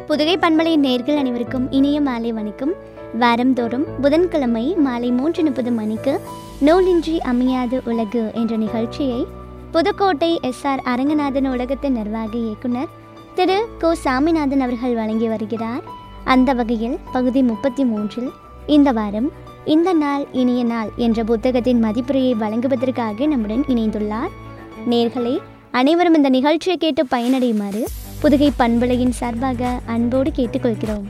புதுகை பண்பலை நேர்கள் அனைவருக்கும் இனிய மாலை வணக்கம் வாரந்தோறும் புதன்கிழமை மாலை மூன்று முப்பது மணிக்கு நூலின்றி அமையாது உலகு என்ற நிகழ்ச்சியை புதுக்கோட்டை எஸ்ஆர் அரங்கநாதன் உலகத்தின் நிர்வாக இயக்குனர் திரு கோ சாமிநாதன் அவர்கள் வழங்கி வருகிறார் அந்த வகையில் பகுதி முப்பத்தி மூன்றில் இந்த வாரம் இந்த நாள் இனிய நாள் என்ற புத்தகத்தின் மதிப்புரையை வழங்குவதற்காக நம்முடன் இணைந்துள்ளார் நேர்களே அனைவரும் இந்த நிகழ்ச்சியை கேட்டு பயனடையுமாறு புதுகை பண்பலையின் சார்பாக அன்போடு கேட்டுக்கொள்கிறோம்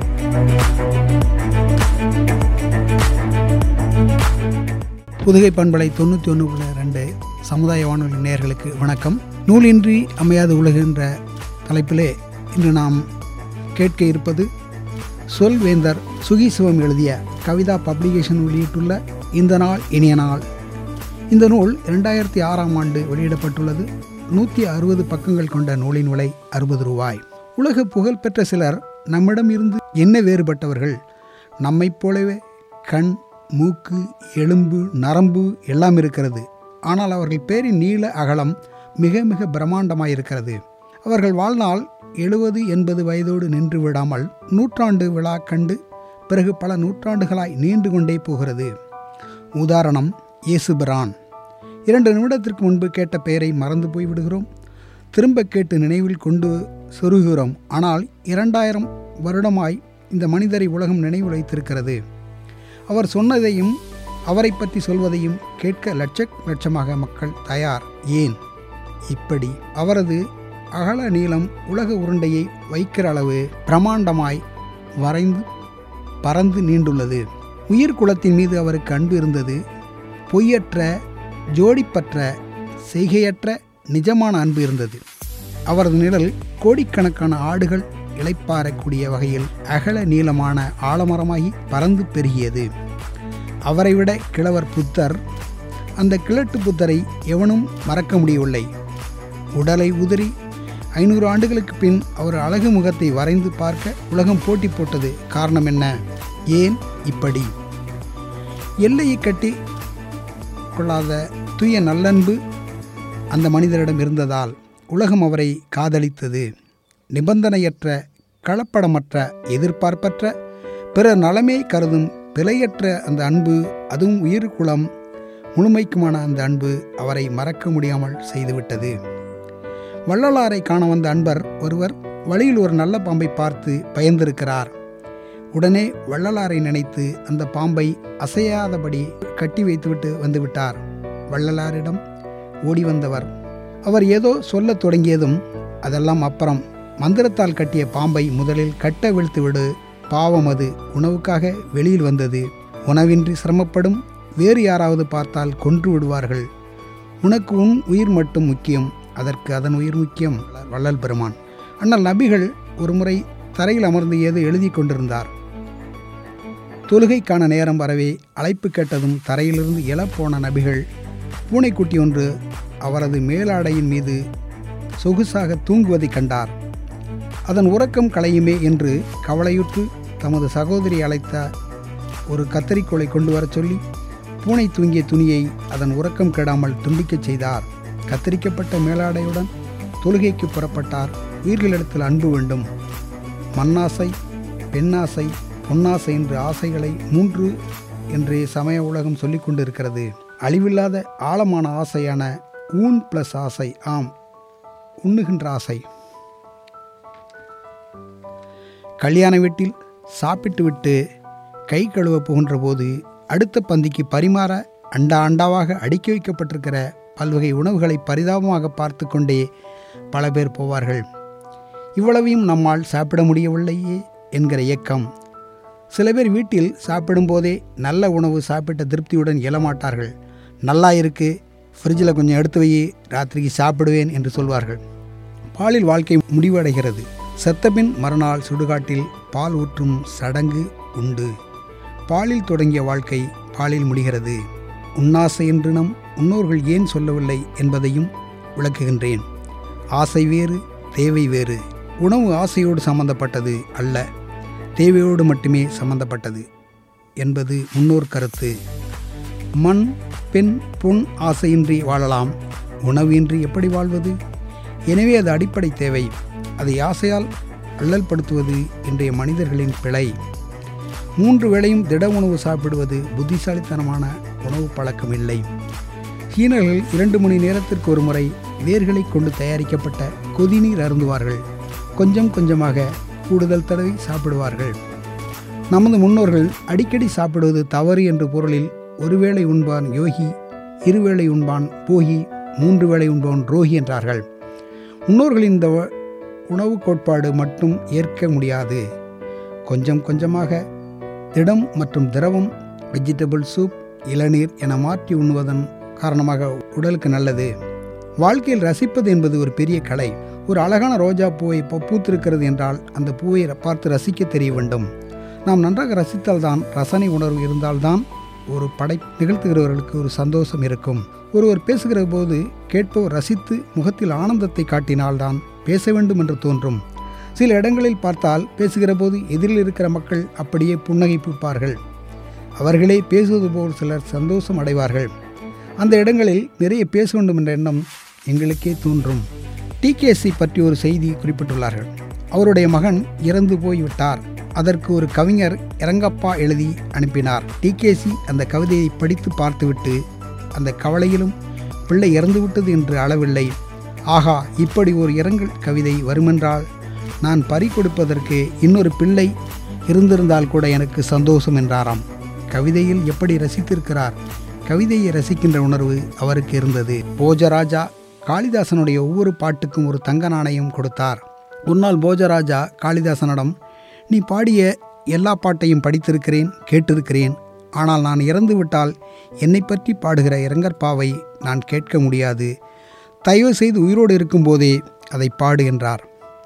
புதுகை பண்பலை தொண்ணூற்றி ஒன்று புள்ளி ரெண்டு சமுதாய வானொலி நேயர்களுக்கு வணக்கம் நூலின்றி அமையாது உலகின்ற தலைப்பிலே இன்று நாம் கேட்க இருப்பது சொல்வேந்தர் சுகிசிவம் எழுதிய கவிதா பப்ளிகேஷன் வெளியிட்டுள்ள இந்த நாள் இனிய நாள் இந்த நூல் இரண்டாயிரத்தி ஆறாம் ஆண்டு வெளியிடப்பட்டுள்ளது நூற்றி அறுபது பக்கங்கள் கொண்ட நூலின் விலை அறுபது ரூபாய் உலக புகழ்பெற்ற சிலர் நம்மிடம் இருந்து என்ன வேறுபட்டவர்கள் நம்மைப் போலவே கண் மூக்கு எலும்பு நரம்பு எல்லாம் இருக்கிறது ஆனால் அவர்கள் பேரின் நீள அகலம் மிக மிக பிரம்மாண்டமாயிருக்கிறது அவர்கள் வாழ்நாள் எழுபது எண்பது வயதோடு நின்று விடாமல் நூற்றாண்டு விழா கண்டு பிறகு பல நூற்றாண்டுகளாய் நீண்டு கொண்டே போகிறது உதாரணம் இயேசுபிரான் இரண்டு நிமிடத்திற்கு முன்பு கேட்ட பெயரை மறந்து போய் விடுகிறோம் திரும்ப கேட்டு நினைவில் கொண்டு சொருகிறோம் ஆனால் இரண்டாயிரம் வருடமாய் இந்த மனிதரை உலகம் நினைவு வைத்திருக்கிறது அவர் சொன்னதையும் அவரை பற்றி சொல்வதையும் கேட்க லட்ச லட்சமாக மக்கள் தயார் ஏன் இப்படி அவரது அகல நீளம் உலக உருண்டையை வைக்கிற அளவு பிரமாண்டமாய் வரைந்து பறந்து நீண்டுள்ளது உயிர் குலத்தின் மீது அவருக்கு அன்பு இருந்தது பொய்யற்ற ஜோடிப்பற்ற செய்கையற்ற நிஜமான அன்பு இருந்தது அவரது நிழல் கோடிக்கணக்கான ஆடுகள் இளைப்பாறக்கூடிய வகையில் அகல நீளமான ஆலமரமாகி பறந்து பெருகியது அவரை விட கிழவர் புத்தர் அந்த கிழட்டு புத்தரை எவனும் மறக்க முடியவில்லை உடலை உதறி ஐநூறு ஆண்டுகளுக்கு பின் அவர் அழகு முகத்தை வரைந்து பார்க்க உலகம் போட்டி போட்டது காரணம் என்ன ஏன் இப்படி எல்லையை கட்டி கொள்ளாத தூய நல்லன்பு அந்த மனிதரிடம் இருந்ததால் உலகம் அவரை காதலித்தது நிபந்தனையற்ற கலப்படமற்ற எதிர்பார்ப்பற்ற பிறர் நலமே கருதும் பிழையற்ற அந்த அன்பு அதுவும் உயிர் குலம் முழுமைக்குமான அந்த அன்பு அவரை மறக்க முடியாமல் செய்துவிட்டது வள்ளலாரை காண வந்த அன்பர் ஒருவர் வழியில் ஒரு நல்ல பாம்பை பார்த்து பயந்திருக்கிறார் உடனே வள்ளலாரை நினைத்து அந்த பாம்பை அசையாதபடி கட்டி வைத்துவிட்டு வந்துவிட்டார் வள்ளலாரிடம் ஓடி வந்தவர் அவர் ஏதோ சொல்லத் தொடங்கியதும் அதெல்லாம் அப்புறம் மந்திரத்தால் கட்டிய பாம்பை முதலில் கட்ட விழுத்து விடு பாவம் அது உணவுக்காக வெளியில் வந்தது உணவின்றி சிரமப்படும் வேறு யாராவது பார்த்தால் கொன்று விடுவார்கள் உனக்கு உன் உயிர் மட்டும் முக்கியம் அதற்கு அதன் உயிர் முக்கியம் வள்ளல் பெருமான் அண்ணல் நபிகள் ஒருமுறை தரையில் அமர்ந்து ஏதோ எழுதி கொண்டிருந்தார் தொழுகைக்கான நேரம் வரவே அழைப்பு கேட்டதும் தரையிலிருந்து எழப்போன நபிகள் பூனைக்குட்டி ஒன்று அவரது மேலாடையின் மீது சொகுசாக தூங்குவதைக் கண்டார் அதன் உறக்கம் களையுமே என்று கவலையுற்று தமது சகோதரி அழைத்த ஒரு கத்தரிக்கோளை கொண்டு வரச் சொல்லி பூனை தூங்கிய துணியை அதன் உறக்கம் கெடாமல் துண்டிக்கச் செய்தார் கத்தரிக்கப்பட்ட மேலாடையுடன் தொழுகைக்கு புறப்பட்டார் உயிர்களிடத்தில் அன்பு வேண்டும் மண்ணாசை பெண்ணாசை பொன்னாசை என்ற ஆசைகளை மூன்று என்று சமய உலகம் சொல்லிக் கொண்டிருக்கிறது அழிவில்லாத ஆழமான ஆசையான ஊன் பிளஸ் ஆசை ஆம் உண்ணுகின்ற ஆசை கல்யாண வீட்டில் சாப்பிட்டு விட்டு கை கழுவ புகின்ற போது அடுத்த பந்திக்கு பரிமாற அண்டா அண்டாவாக அடுக்கி வைக்கப்பட்டிருக்கிற பல்வகை உணவுகளை பரிதாபமாக பார்த்து கொண்டே பல பேர் போவார்கள் இவ்வளவையும் நம்மால் சாப்பிட முடியவில்லையே என்கிற இயக்கம் சில பேர் வீட்டில் சாப்பிடும்போதே நல்ல உணவு சாப்பிட்ட திருப்தியுடன் எழமாட்டார்கள் நல்லா இருக்கு ஃப்ரிட்ஜில் கொஞ்சம் எடுத்து வை ராத்திரிக்கு சாப்பிடுவேன் என்று சொல்வார்கள் பாலில் வாழ்க்கை முடிவடைகிறது செத்தபின் மறுநாள் சுடுகாட்டில் பால் ஊற்றும் சடங்கு உண்டு பாலில் தொடங்கிய வாழ்க்கை பாலில் முடிகிறது உன்னாசை என்று நம் முன்னோர்கள் ஏன் சொல்லவில்லை என்பதையும் விளக்குகின்றேன் ஆசை வேறு தேவை வேறு உணவு ஆசையோடு சம்பந்தப்பட்டது அல்ல தேவையோடு மட்டுமே சம்பந்தப்பட்டது என்பது முன்னோர் கருத்து மண் பெண் பொன் ஆசையின்றி வாழலாம் உணவு இன்றி எப்படி வாழ்வது எனவே அது அடிப்படை தேவை அதை ஆசையால் அல்லல்படுத்துவது இன்றைய மனிதர்களின் பிழை மூன்று வேளையும் திட உணவு சாப்பிடுவது புத்திசாலித்தனமான உணவு பழக்கம் இல்லை சீனர்கள் இரண்டு மணி நேரத்திற்கு ஒரு முறை வேர்களை கொண்டு தயாரிக்கப்பட்ட கொதிநீர் அருந்துவார்கள் கொஞ்சம் கொஞ்சமாக கூடுதல் தடவை சாப்பிடுவார்கள் நமது முன்னோர்கள் அடிக்கடி சாப்பிடுவது தவறு என்ற பொருளில் ஒருவேளை உண்பான் யோகி இருவேளை உண்பான் போகி மூன்று வேளை உண்பான் ரோஹி என்றார்கள் முன்னோர்களின் இந்த வ- உணவு கோட்பாடு மட்டும் ஏற்க முடியாது கொஞ்சம் கொஞ்சமாக திடம் மற்றும் திரவம் வெஜிடபிள் சூப் இளநீர் என மாற்றி உண்ணுவதன் காரணமாக உடலுக்கு நல்லது வாழ்க்கையில் ரசிப்பது என்பது ஒரு பெரிய கலை ஒரு அழகான ரோஜா பூவை இப்போ பூத்திருக்கிறது என்றால் அந்த பூவை பார்த்து ரசிக்க தெரிய வேண்டும் நாம் நன்றாக ரசித்தால்தான் ரசனை உணர்வு இருந்தால்தான் ஒரு படை நிகழ்த்துகிறவர்களுக்கு ஒரு சந்தோஷம் இருக்கும் ஒருவர் பேசுகிற போது கேட்பவர் ரசித்து முகத்தில் ஆனந்தத்தை காட்டினால்தான் பேச வேண்டும் என்று தோன்றும் சில இடங்களில் பார்த்தால் பேசுகிற போது எதிரில் இருக்கிற மக்கள் அப்படியே புன்னகை பூப்பார்கள் அவர்களே பேசுவது போல் சிலர் சந்தோஷம் அடைவார்கள் அந்த இடங்களில் நிறைய பேச வேண்டும் என்ற எண்ணம் எங்களுக்கே தோன்றும் டிகேசி பற்றி ஒரு செய்தி குறிப்பிட்டுள்ளார்கள் அவருடைய மகன் இறந்து போய் விட்டார் அதற்கு ஒரு கவிஞர் இரங்கப்பா எழுதி அனுப்பினார் டிகேசி அந்த கவிதையை படித்து பார்த்துவிட்டு அந்த கவலையிலும் பிள்ளை இறந்துவிட்டது என்று அளவில்லை ஆகா இப்படி ஒரு இரங்கல் கவிதை வருமென்றால் நான் பறி கொடுப்பதற்கு இன்னொரு பிள்ளை இருந்திருந்தால் கூட எனக்கு சந்தோஷம் என்றாராம் கவிதையில் எப்படி ரசித்திருக்கிறார் கவிதையை ரசிக்கின்ற உணர்வு அவருக்கு இருந்தது போஜராஜா காளிதாசனுடைய ஒவ்வொரு பாட்டுக்கும் ஒரு தங்க நாணயம் கொடுத்தார் ஒரு நாள் போஜராஜா காளிதாசனிடம் நீ பாடிய எல்லா பாட்டையும் படித்திருக்கிறேன் கேட்டிருக்கிறேன் ஆனால் நான் இறந்து விட்டால் என்னை பற்றி பாடுகிற இரங்கற்பாவை நான் கேட்க முடியாது தயவு செய்து உயிரோடு இருக்கும்போதே அதை பாடு என்றார்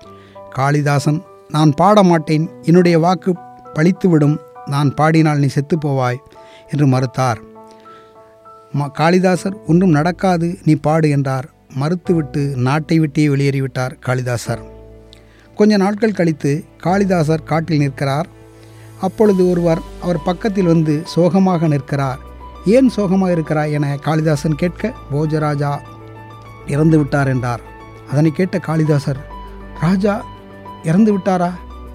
காளிதாசன் நான் பாட மாட்டேன் என்னுடைய வாக்கு பழித்துவிடும் நான் பாடினால் நீ செத்துப் போவாய் என்று மறுத்தார் ம- காளிதாசர் ஒன்றும் நடக்காது நீ பாடு என்றார் மறுத்துவிட்டு நாட்டை விட்டே வெளியேறிவிட்டார் காளிதாசர் கொஞ்ச நாட்கள் கழித்து காளிதாசர் காட்டில் நிற்கிறார் அப்பொழுது ஒருவர் அவர் பக்கத்தில் வந்து சோகமாக நிற்கிறார் ஏன் சோகமாக இருக்கிறாய் என காளிதாசன் கேட்க போஜராஜா இறந்து விட்டார் என்றார் அதனை கேட்ட காளிதாசர் ராஜா இறந்து விட்டாரா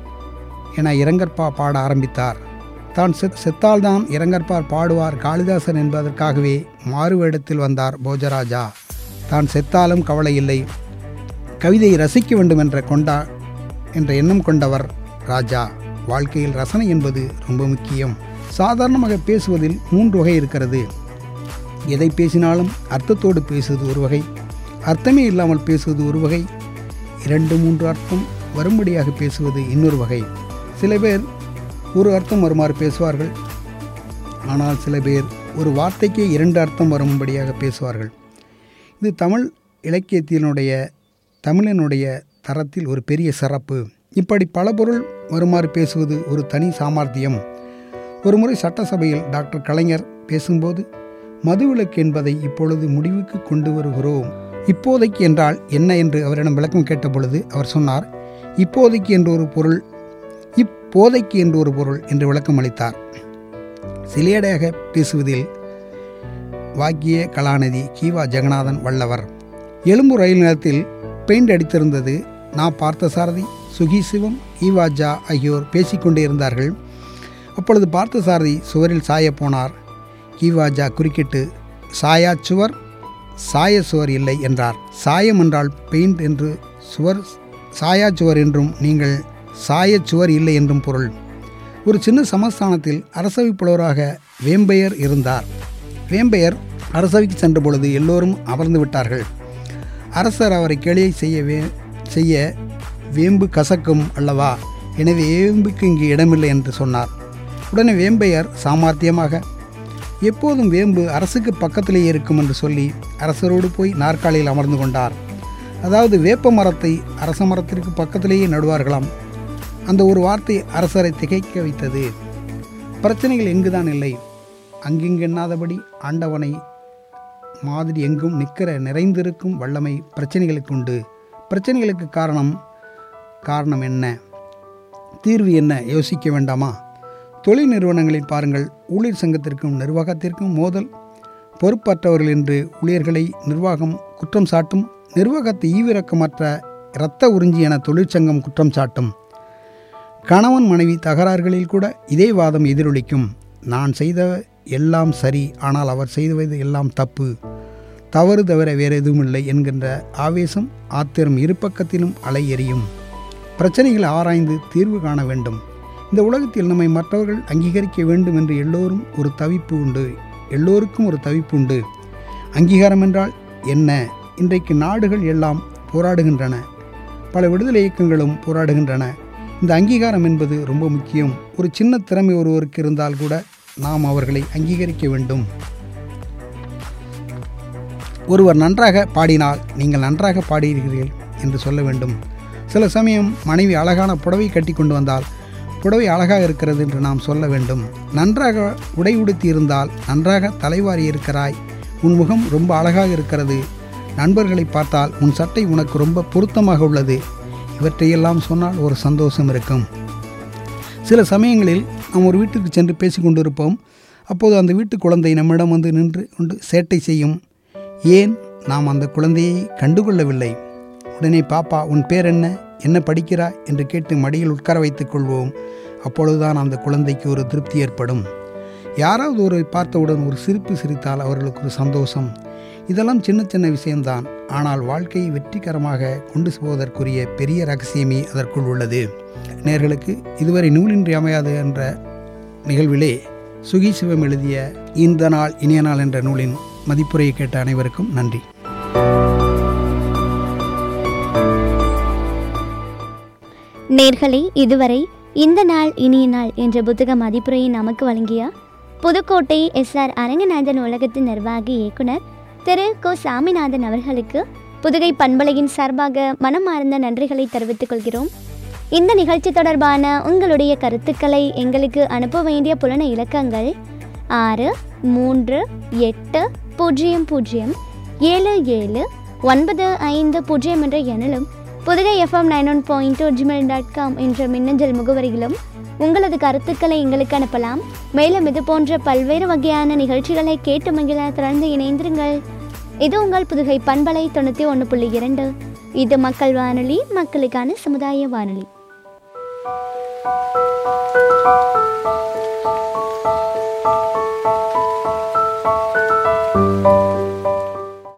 என இரங்கற்பா பாட ஆரம்பித்தார் தான் செத் செத்தால்தான் இரங்கற்பார் பாடுவார் காளிதாசன் என்பதற்காகவே மாறு வேடத்தில் வந்தார் போஜராஜா தான் செத்தாலும் கவலை இல்லை கவிதையை ரசிக்க வேண்டும் என்ற கொண்டா என்ற எண்ணம் கொண்டவர் ராஜா வாழ்க்கையில் ரசனை என்பது ரொம்ப முக்கியம் சாதாரணமாக பேசுவதில் மூன்று வகை இருக்கிறது எதை பேசினாலும் அர்த்தத்தோடு பேசுவது ஒரு வகை அர்த்தமே இல்லாமல் பேசுவது ஒரு வகை இரண்டு மூன்று அர்த்தம் வரும்படியாக பேசுவது இன்னொரு வகை சில பேர் ஒரு அர்த்தம் வருமாறு பேசுவார்கள் ஆனால் சில பேர் ஒரு வார்த்தைக்கே இரண்டு அர்த்தம் வரும்படியாக பேசுவார்கள் இது தமிழ் இலக்கியத்தினுடைய தமிழினுடைய தரத்தில் ஒரு பெரிய சிறப்பு இப்படி பல பொருள் வருமாறு பேசுவது ஒரு தனி சாமர்த்தியம் ஒருமுறை சட்டசபையில் டாக்டர் கலைஞர் பேசும்போது மதுவிலக்கு என்பதை இப்பொழுது முடிவுக்கு கொண்டு வருகிறோம் இப்போதைக்கு என்றால் என்ன என்று அவரிடம் விளக்கம் கேட்டபொழுது அவர் சொன்னார் இப்போதைக்கு என்று ஒரு பொருள் இப்போதைக்கு என்று ஒரு பொருள் என்று விளக்கம் அளித்தார் சிலையடையாக பேசுவதில் வாக்கிய கலாநிதி கீவா ஜெகநாதன் வல்லவர் எலும்பு ரயில் நிலையத்தில் பெயிண்ட் அடித்திருந்தது நான் பார்த்தசாரதி சுகி சிவம் ஈவாஜா ஆகியோர் பேசிக்கொண்டே இருந்தார்கள் அப்பொழுது பார்த்தசாரதி சுவரில் சாய போனார் ஈவாஜா குறுக்கிட்டு சாயா சுவர் சாய சுவர் இல்லை என்றார் சாயம் என்றால் பெயிண்ட் என்று சுவர் சாயா சுவர் என்றும் நீங்கள் சாய சுவர் இல்லை என்றும் பொருள் ஒரு சின்ன சமஸ்தானத்தில் அரசவை புலவராக வேம்பையர் இருந்தார் வேம்பையர் அரசவைக்கு சென்ற பொழுது எல்லோரும் அமர்ந்து விட்டார்கள் அரசர் அவரை கேளியை செய்ய வே செய்ய வேம்பு கசக்கும் அல்லவா எனவே வேம்புக்கு இங்கு இடமில்லை என்று சொன்னார் உடனே வேம்பையர் சாமர்த்தியமாக எப்போதும் வேம்பு அரசுக்கு பக்கத்திலேயே இருக்கும் என்று சொல்லி அரசரோடு போய் நாற்காலியில் அமர்ந்து கொண்டார் அதாவது வேப்ப மரத்தை அரச மரத்திற்கு பக்கத்திலேயே நடுவார்களாம் அந்த ஒரு வார்த்தை அரசரை திகைக்க வைத்தது பிரச்சனைகள் எங்குதான் இல்லை அங்கிங்கெண்ணாதபடி ஆண்டவனை மாதிரி எங்கும் நிற்கிற நிறைந்திருக்கும் வல்லமை பிரச்சனைகளுக்கு உண்டு பிரச்சனைகளுக்கு காரணம் காரணம் என்ன தீர்வு என்ன யோசிக்க வேண்டாமா தொழில் நிறுவனங்களில் பாருங்கள் ஊழியர் சங்கத்திற்கும் நிர்வாகத்திற்கும் மோதல் பொறுப்பற்றவர்கள் என்று ஊழியர்களை நிர்வாகம் குற்றம் சாட்டும் நிர்வாகத்தை ஈவிரக்கமற்ற இரத்த உறிஞ்சி என தொழிற்சங்கம் குற்றம் சாட்டும் கணவன் மனைவி தகராறுகளில் கூட இதே வாதம் எதிரொலிக்கும் நான் செய்த எல்லாம் சரி ஆனால் அவர் செய்தது எல்லாம் தப்பு தவறு தவிர வேறு எதுவும் இல்லை என்கின்ற ஆவேசம் ஆத்திரம் இரு பக்கத்திலும் அலை எறியும் பிரச்சனைகளை ஆராய்ந்து தீர்வு காண வேண்டும் இந்த உலகத்தில் நம்மை மற்றவர்கள் அங்கீகரிக்க வேண்டும் என்று எல்லோரும் ஒரு தவிப்பு உண்டு எல்லோருக்கும் ஒரு தவிப்பு உண்டு அங்கீகாரம் என்றால் என்ன இன்றைக்கு நாடுகள் எல்லாம் போராடுகின்றன பல விடுதலை இயக்கங்களும் போராடுகின்றன இந்த அங்கீகாரம் என்பது ரொம்ப முக்கியம் ஒரு சின்ன திறமை ஒருவருக்கு இருந்தால் கூட நாம் அவர்களை அங்கீகரிக்க வேண்டும் ஒருவர் நன்றாக பாடினால் நீங்கள் நன்றாக பாடுகிறீர்கள் என்று சொல்ல வேண்டும் சில சமயம் மனைவி அழகான புடவை கட்டி கொண்டு வந்தால் புடவை அழகாக இருக்கிறது என்று நாம் சொல்ல வேண்டும் நன்றாக உடை உடுத்தி இருந்தால் நன்றாக தலைவாரி இருக்கிறாய் உன் முகம் ரொம்ப அழகாக இருக்கிறது நண்பர்களை பார்த்தால் உன் சட்டை உனக்கு ரொம்ப பொருத்தமாக உள்ளது இவற்றையெல்லாம் சொன்னால் ஒரு சந்தோஷம் இருக்கும் சில சமயங்களில் நாம் ஒரு வீட்டுக்கு சென்று பேசி கொண்டிருப்போம் அப்போது அந்த வீட்டு குழந்தை நம்மிடம் வந்து நின்று கொண்டு சேட்டை செய்யும் ஏன் நாம் அந்த குழந்தையை கண்டுகொள்ளவில்லை உடனே பாப்பா உன் பேர் என்ன என்ன படிக்கிறாய் என்று கேட்டு மடியில் உட்கார வைத்துக் கொள்வோம் அப்பொழுதுதான் அந்த குழந்தைக்கு ஒரு திருப்தி ஏற்படும் யாராவது ஒரு பார்த்தவுடன் ஒரு சிரிப்பு சிரித்தால் அவர்களுக்கு ஒரு சந்தோஷம் இதெல்லாம் சின்ன சின்ன விஷயம்தான் ஆனால் வாழ்க்கையை வெற்றிகரமாக கொண்டு போவதற்குரிய பெரிய ரகசியமே அதற்குள் உள்ளது நேர்களுக்கு இதுவரை நூலின்றி அமையாது என்ற நிகழ்விலே சுகி சிவம் எழுதிய இந்த நாள் இனிய நாள் என்ற நூலின் மதிப்புரையை கேட்ட அனைவருக்கும் நன்றி நேர்களே இதுவரை இந்த நாள் இனிய நாள் என்ற புத்தக மதிப்புரையை நமக்கு வழங்கிய புதுக்கோட்டை எஸ்ஆர் அரங்கநாதன் உலகத்தின் நிர்வாகி இயக்குனர் திரு கோ சாமிநாதன் அவர்களுக்கு புதுகை பண்பலையின் சார்பாக மனமார்ந்த நன்றிகளை தெரிவித்துக் கொள்கிறோம் இந்த நிகழ்ச்சி தொடர்பான உங்களுடைய கருத்துக்களை எங்களுக்கு அனுப்ப வேண்டிய புலன இலக்கங்கள் ஆறு மூன்று எட்டு பூஜ்ஜியம் பூஜ்ஜியம் ஏழு ஏழு ஒன்பது ஐந்து பூஜ்ஜியம் என்ற எண்ணிலும் Pudugai FM nine one point two Gmail dot com என்ற மின்னஞ்சல் முகவரியிலும் உங்களது கருத்துக்களை எங்களுக்கு அனுப்பலாம் மேலும் இது போன்ற பல்வேறு வகையான நிகழ்ச்சிகளை கேட்டு மகிழ தொடர்ந்து இணைந்திருங்கள் இது உங்கள் புதுகை பண்பலை தொண்ணூற்றி ஒன்று புள்ளி இரண்டு இது மக்கள் வானொலி மக்களுக்கான சமுதாய வானொலி